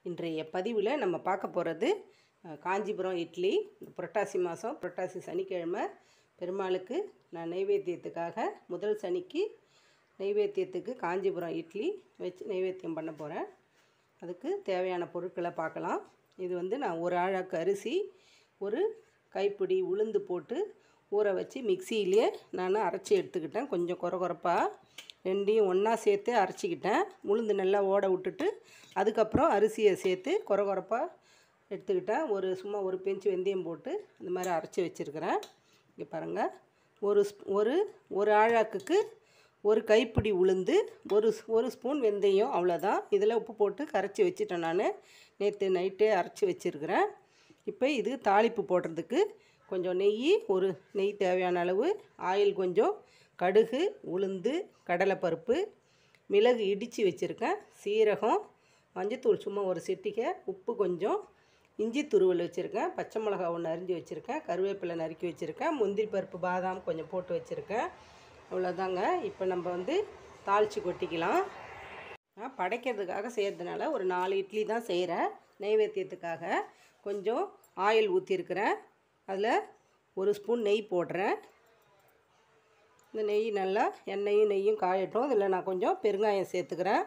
இன்றைய பதிவில் நம்ம பார்க்க போகிறது அஹ், காஞ்சிபுரம் இட்லி இந்த புரட்டாசி மாதம் புரட்டாசி சனிக்கிழமை பெருமாளுக்கு நான் நைவேத்தியத்துக்காக முதல் சனிக்கு நைவேத்தியத்துக்கு காஞ்சிபுரம் இட்லி வச்சு நைவேத்தியம் பண்ண போகிறேன் அதுக்கு தேவையான பொருட்களை பார்க்கலாம் இது வந்து நான் ஒரு ஆழாக்கு அரிசி ஒரு கைப்பிடி உளுந்து போட்டு ஊற வச்சு மிக்சியிலே நான் அரைச்சி எடுத்துக்கிட்டேன் கொஞ்சம் கொர கொரப்பாக ரெண்டையும் ஒன்றா சேர்த்து அரைச்சிக்கிட்டேன் உளுந்து நல்லா ஓட விட்டுட்டு அதுக்கப்புறம் அரிசியை சேர்த்து கொர கொரப்பாக எடுத்துக்கிட்டேன் ஒரு சும்மா ஒரு பெஞ்சு வெந்தயம் போட்டு அந்த மாதிரி அரைச்சி வச்சுருக்கிறேன் இங்கே பாருங்கள் ஒரு ஸ்ப்- ஒரு ஒரு ஆழாக்குக்கு ஒரு கைப்பிடி உளுந்து ஒரு ஸ்- ஒரு ஸ்பூன் வெந்தயம் அவ்வளோதான் இதில் உப்பு போட்டு கரைச்சி வச்சுட்டேன் நான் நேற்று நைட்டே அரைச்சி வச்சுருக்கிறேன் இப்போ இது தாளிப்பு போடுறதுக்கு கொஞ்சம் நெய் ஒரு நெய் தேவையான அளவு ஆயில் கொஞ்சம் கடுகு உளுந்து கடலைப்பருப்பு மிளகு இடித்து வச்சுருக்கேன் சீரகம் மஞ்சத்தூள் சும்மா ஒரு சிட்டிகை உப்பு கொஞ்சம் இஞ்சி துருவல் வச்சுருக்கேன் பச்சை மிளகா ஒன்று அரிஞ்சு வச்சுருக்கேன் கருவேப்பிலை நறுக்கி வச்சுருக்கேன் முந்திரி பருப்பு பாதாம் கொஞ்சம் போட்டு வச்சுருக்கேன் அவ்வளோதாங்க இப்போ நம்ம வந்து தாளித்து கொட்டிக்கலாம் நான் படைக்கிறதுக்காக செய்கிறதுனால ஒரு நாலு இட்லி தான் செய்கிறேன் நைவேத்தியத்துக்காக கொஞ்சம் ஆயில் ஊற்றிருக்கிறேன் அதில் ஒரு ஸ்பூன் நெய் போடுறேன் இந்த நெய் நல்லா எண்ணெயும் நெய்யும் காயட்டும் இதில் நான் கொஞ்சம் பெருங்காயம் சேர்த்துக்கிறேன்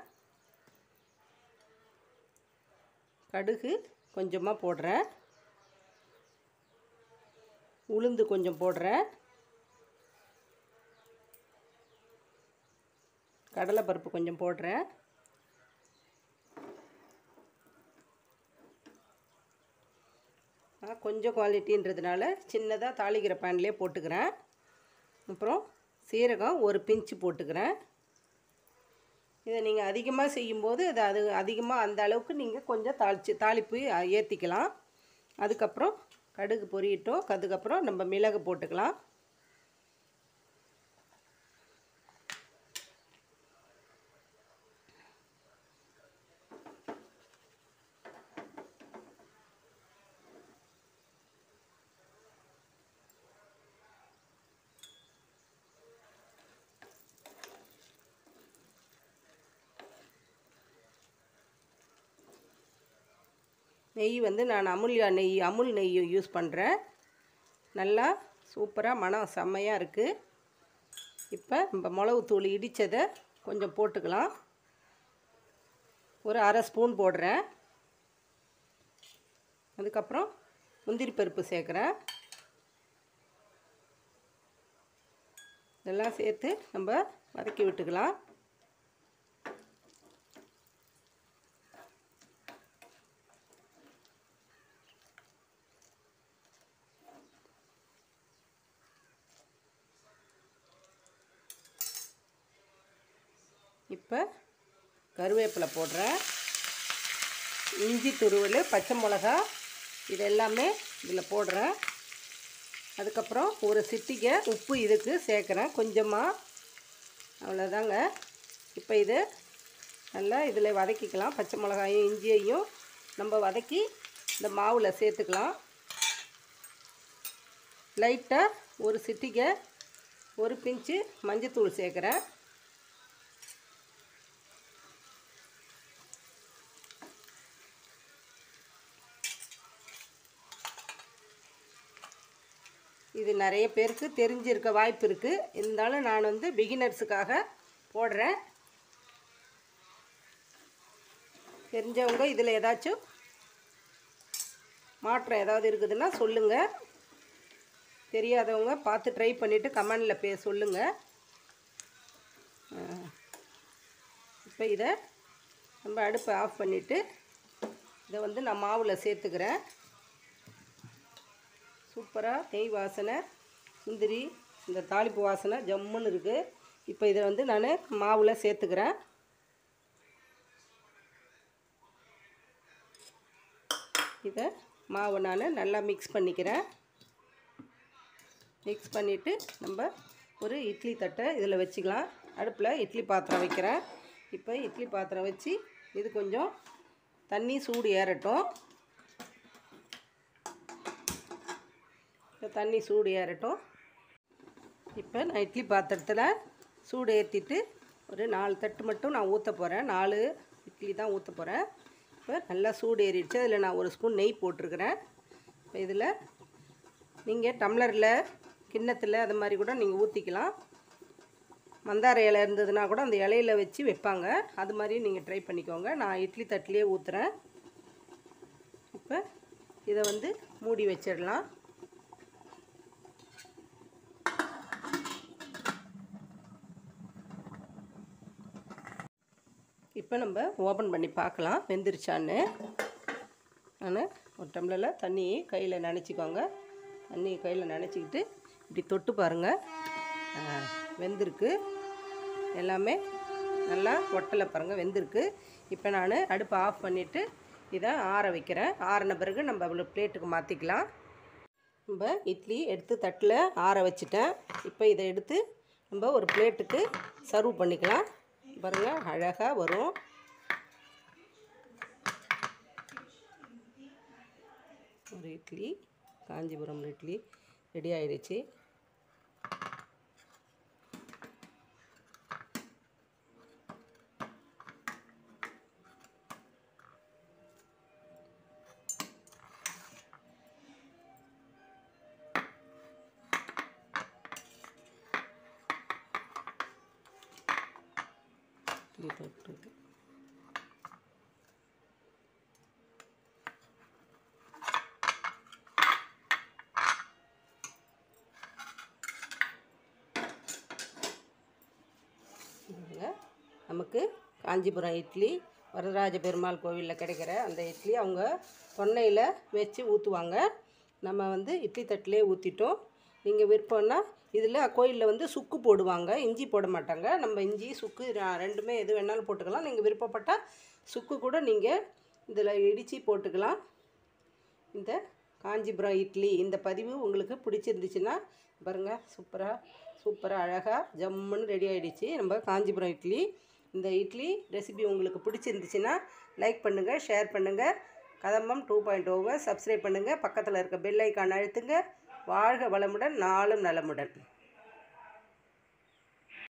கடுகு கொஞ்சமாக போடுறேன் உளுந்து கொஞ்சம் போடுறேன் கடலைப்பருப்பு கொஞ்சம் போடுறேன் நான் கொஞ்சம் குவாலிட்டின்றதுனால சின்னதாக தாளிக்கிற பேன்லேயே போட்டுக்கிறேன் அப்புறம் சீரகம் ஒரு பிஞ்சு போட்டுக்கிறேன் இதை நீங்கள் அதிகமாக செய்யும்போது அது அது அதிகமாக அந்த அளவுக்கு நீங்கள் கொஞ்சம் தாளிச்சு தாளிப்பு ஏற்றிக்கலாம் அதுக்கப்புறம் கடுகு பொரியட்டும் அதுக்கப்புறம் நம்ம மிளகு போட்டுக்கலாம் நெய் வந்து நான் அமுல்யா நெய் அமுல் நெய் யூஸ் பண்ணுறேன் நல்லா சூப்பராக மனம் செம்மையாக இருக்குது இப்போ நம்ம மிளகுத்தூள் இடித்ததை கொஞ்சம் போட்டுக்கலாம் ஒரு அரை ஸ்பூன் போடுறேன் அதுக்கப்புறம் முந்திரி பருப்பு சேர்க்குறேன் இதெல்லாம் சேர்த்து நம்ம வதக்கி விட்டுக்கலாம் இப்போ கருவேப்பிலை போடுறேன் இஞ்சி துருவல் பச்சை மிளகா இது எல்லாமே இதில் போடுறேன் அதுக்கப்புறம் ஒரு சிட்டிகை உப்பு இதுக்கு சேர்க்குறேன் கொஞ்சமாக அவ்வளோதாங்க இப்போ இது நல்லா இதில் வதக்கிக்கலாம் பச்சை மிளகாயும் இஞ்சியையும் நம்ம வதக்கி இந்த மாவில் சேர்த்துக்கலாம் லைட்டாக ஒரு சிட்டிகை ஒரு பிஞ்சு மஞ்சத்தூள் சேர்க்குறேன் இது நிறைய பேருக்கு தெரிஞ்சிருக்க வாய்ப்பு இருக்குது இருந்தாலும் நான் வந்து பிகினர்ஸுக்காக போடுறேன் தெரிஞ்சவங்க இதில் ஏதாச்சும் மாற்றம் ஏதாவது இருக்குதுன்னா சொல்லுங்கள் தெரியாதவங்க பார்த்து ட்ரை பண்ணிவிட்டு கமெண்டில் பே சொல்லுங்கள் இப்போ இதை நம்ம அடுப்பை ஆஃப் பண்ணிவிட்டு இதை வந்து நான் மாவில் சேர்த்துக்கிறேன் சூப்பராக நெய் வாசனை முந்திரி இந்த தாளிப்பு வாசனை ஜம்முன்னு இருக்குது இப்போ இதை வந்து நான் மாவில் சேர்த்துக்கிறேன் இதை மாவை நான் நல்லா மிக்ஸ் பண்ணிக்கிறேன் மிக்ஸ் பண்ணிவிட்டு நம்ம ஒரு இட்லி தட்டை இதில் வச்சுக்கலாம் அடுப்பில் இட்லி பாத்திரம் வைக்கிறேன் இப்போ இட்லி பாத்திரம் வச்சு இது கொஞ்சம் தண்ணி சூடு ஏறட்டும் இப்போ தண்ணி சூடு ஏறட்டும் இப்போ நான் இட்லி பாத்திரத்தில் சூடு ஏற்றிட்டு ஒரு நாலு தட்டு மட்டும் நான் ஊற்ற போகிறேன் நாலு இட்லி தான் ஊற்ற போகிறேன் இப்போ நல்லா சூடு ஏறிடுச்சு அதில் நான் ஒரு ஸ்பூன் நெய் போட்டிருக்கிறேன் இப்போ இதில் நீங்கள் டம்ளரில் கிண்ணத்தில் அது மாதிரி கூட நீங்கள் ஊற்றிக்கலாம் மந்தார இலை இருந்ததுன்னா கூட அந்த இலையில வச்சு வைப்பாங்க அது மாதிரி நீங்கள் ட்ரை பண்ணிக்கோங்க நான் இட்லி தட்டிலே ஊற்றுறேன் இப்போ இதை வந்து மூடி வச்சிடலாம் இப்போ நம்ம ஓப்பன் பண்ணி பார்க்கலாம் வெந்துருச்சான்னு நான் ஒரு டம்ளரில் தண்ணியை கையில் நனைச்சிக்கோங்க தண்ணி கையில் நனைச்சிக்கிட்டு இப்படி தொட்டு பாருங்கள் வெந்திருக்கு எல்லாமே நல்லா ஒட்டலை பாருங்கள் வெந்திருக்கு இப்போ நான் அடுப்பை ஆஃப் பண்ணிவிட்டு இதை ஆற வைக்கிறேன் ஆறின பிறகு நம்ம அவ்வளோ பிளேட்டுக்கு மாற்றிக்கலாம் நம்ம இட்லி எடுத்து தட்டில் ஆற வச்சுட்டேன் இப்போ இதை எடுத்து நம்ம ஒரு பிளேட்டுக்கு சர்வ் பண்ணிக்கலாம் பாருங்கள் அழகாக வரும் ஒரு இட்லி காஞ்சிபுரம் இட்லி ரெடி ஆயிடுச்சு இட்லி தொட்டுருக்கு பாருங்க, நமக்கு காஞ்சிபுரம் இட்லி வரதராஜ பெருமாள் கோவிலில் கிடைக்கிற அந்த இட்லி அவங்க தொன்னையில் வச்சு ஊற்றுவாங்க நம்ம வந்து இட்லி தட்டிலே ஊற்றிட்டோம் நீங்கள் விருப்பம்னா இதில் கோயிலில் வந்து சுக்கு போடுவாங்க இஞ்சி போட மாட்டாங்க நம்ம இஞ்சி சுக்கு ர- ரெண்டுமே எது வேணாலும் போட்டுக்கலாம் நீங்கள் விருப்பப்பட்டால் சுக்கு கூட நீங்கள் இதில் இடித்து போட்டுக்கலாம் இந்த காஞ்சிபுரம் இட்லி இந்த பதிவு உங்களுக்கு பிடிச்சிருந்துச்சுன்னா பாருங்கள் சூப்பராக சூப்பராக அழகாக ஜம்முன்னு ரெடி ஆகிடுச்சு நம்ம காஞ்சிபுரம் இட்லி இந்த இட்லி ரெசிபி உங்களுக்கு பிடிச்சிருந்துச்சுன்னா லைக் பண்ணுங்கள் ஷேர் பண்ணுங்கள் கதம்பம் டூ பாயிண்ட் ஓவர் சப்ஸ்கிரைப் பண்ணுங்கள் பக்கத்தில் இருக்க பெல் ஐக்கான் அழுத்துங்க வாழ்க வளமுடன் நாளும் நலமுடன்